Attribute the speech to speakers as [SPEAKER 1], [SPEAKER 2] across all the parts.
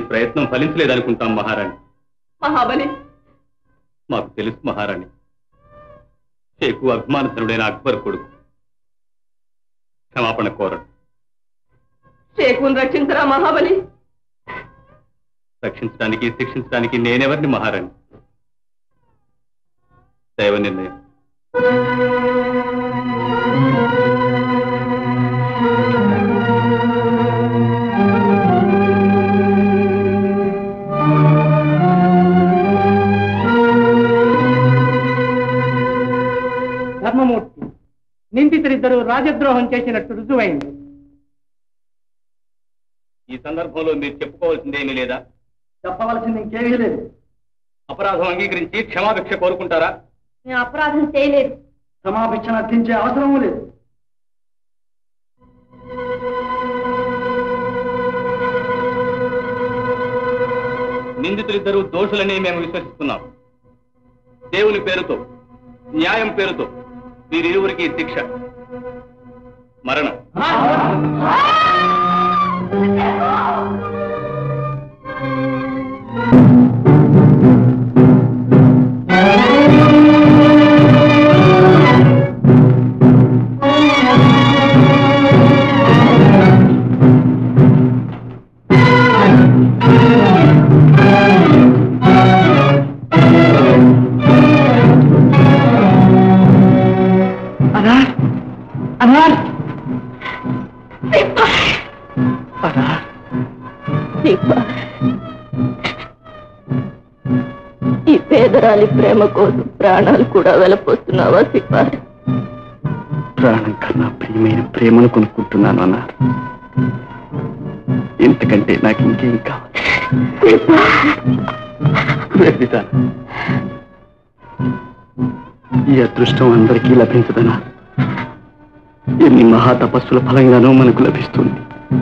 [SPEAKER 1] ప్రయత్నం ఫలించలేదనుకుంటాం మహారాణి
[SPEAKER 2] మహాబలి
[SPEAKER 1] మాకు తెలుసు మహారాణి షేకు అభిమానధనుడైన అక్బర్ కొడుకు క్షమాపణ కోరడు
[SPEAKER 2] షేకును రక్షించరా మహాబలి
[SPEAKER 1] రక్షించడానికి శిక్షించడానికి నేనెవరిని మహారాణి దైవ నిర్ణయం
[SPEAKER 3] ధర్మమూర్తి నిందితులిద్దరూ రాజద్రోహం చేసినట్టు రుజువైంది
[SPEAKER 1] ఈ సందర్భంలో మీరు చెప్పుకోవాల్సిందేమీ లేదా
[SPEAKER 3] చెప్పవలసింది ఇంకేమీ లేదు
[SPEAKER 1] అపరాధం అంగీకరించి క్షమాభిక్ష కోరుకుంటారా
[SPEAKER 2] నేను అపరాధం చేయలేదు
[SPEAKER 3] క్షమాభిక్షణ అర్థించే అవసరమూ లేదు
[SPEAKER 1] నిందితులిద్దరూ దోషులని మేము విశ్వసిస్తున్నాం దేవుని పేరుతో న్యాయం పేరుతో వీరిరువురికి శిక్ష మరణం
[SPEAKER 3] అనార్ అనార్ అనార్
[SPEAKER 2] ఈ పేదరాలి ప్రేమ కోసం ప్రాణాలు కూడా వెలపోస్తున్నావా సిపాయి
[SPEAKER 4] ప్రాణం కన్నా ప్రియమైన ప్రేమను కొనుక్కుంటున్నాను అన్నారు ఇంతకంటే నాకు ఇంకేం కావాలి వెళ్తాను ఈ అదృష్టం అందరికీ లభించదనా ఎన్ని మహా తపస్సుల ఫలంగానో మనకు లభిస్తుంది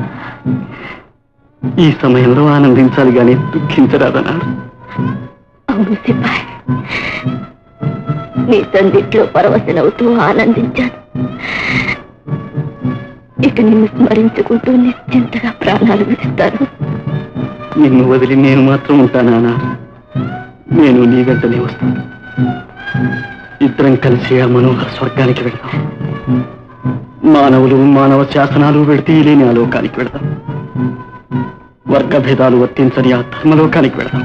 [SPEAKER 4] ఈ సమయంలో ఆనందించాలి గాని దుఃఖించరాదన్నారు
[SPEAKER 2] అవును సిపాయి నీ సందిట్లో పరవశనవుతూ ఆనందించాను ఇక నిన్ను స్మరించుకుంటూ నిశ్చింతగా ప్రాణాలు విడుస్తాను
[SPEAKER 4] నిన్ను వదిలి నేను మాత్రం ఉంటానా అన్నారు నేను నీ వెంటనే వస్తాను ఇద్దరం కలిసి ఆ మనోహర స్వర్గానికి వెళదాం మానవులు మానవ శాసనాలు పెడితే లేని ఆ లోకానికి వెళదాం వర్గ భేదాలు వర్తించని ఆ ధర్మలోకానికి వెళదాం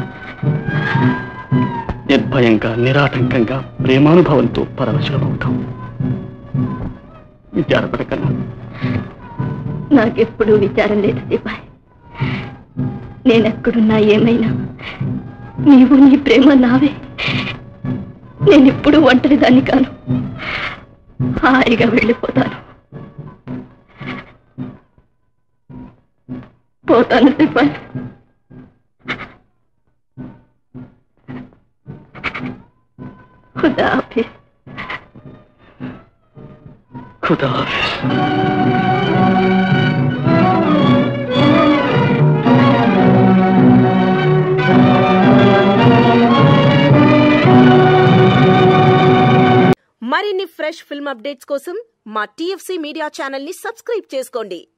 [SPEAKER 4] నిర్భయంగా నిరాటంకంగా ప్రేమానుభవంతో పరవశులమవుతాం విచారపడకన్నా
[SPEAKER 2] నాకెప్పుడూ విచారం లేదు సిపాయి నేనెక్కడున్నా ఏమైనా నీవు నీ ప్రేమ నావే నేనెప్పుడు ఒంటరి దాన్ని కాను హాయిగా వెళ్ళిపోతాను పోతాను సిపాయి ఖుదా హాఫీజ్
[SPEAKER 4] ఖుదా హాఫిజ్
[SPEAKER 5] మరిన్ని ఫ్రెష్ ఫిల్మ్ అప్డేట్స్ కోసం మా టీఎఫ్సీ మీడియా ఛానల్ ని సబ్స్క్రైబ్ చేసుకోండి